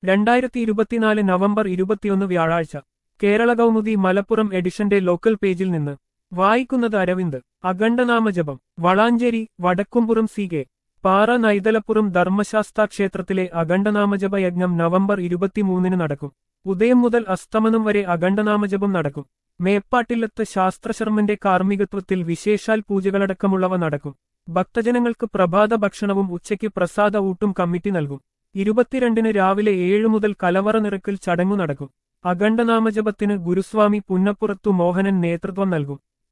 രണ്ടായിരത്തി ഇരുപത്തിനാല് നവംബർ ഇരുപത്തിയൊന്ന് വ്യാഴാഴ്ച കേരള കൗമുദി മലപ്പുറം എഡിഷന്റെ ലോക്കൽ പേജിൽ നിന്ന് വായിക്കുന്നത് അരവിന്ദ് അഖണ്ഡനാമജപം വളാഞ്ചേരി വടക്കുംപുറം സി കെ പാറ നൈതലപ്പുറം ധർമ്മശാസ്താ ക്ഷേത്രത്തിലെ അഖണ്ഡനാമജപ യജ്ഞം നവംബർ ഇരുപത്തിമൂന്നിന് നടക്കും ഉദയം മുതൽ അസ്തമനം വരെ അഖണ്ഡനാമജപം നടക്കും മേപ്പാട്ടില്ലത്ത് ശാസ്ത്രശർമ്മന്റെ കാർമ്മികത്വത്തിൽ വിശേഷാൽ പൂജകളടക്കമുള്ളവ നടക്കും ഭക്തജനങ്ങൾക്ക് പ്രഭാത ഭക്ഷണവും ഉച്ചയ്ക്ക് പ്രസാദ ഊട്ടും കമ്മിറ്റി നൽകും ഇരുപത്തിരണ്ടിന് രാവിലെ ഏഴു മുതൽ കലവറ നിറക്കൽ ചടങ്ങു നടക്കും അഖണ്ഡനാമജപത്തിന് ഗുരുസ്വാമി പുന്നപ്പുറത്തു മോഹനൻ നേതൃത്വം നൽകും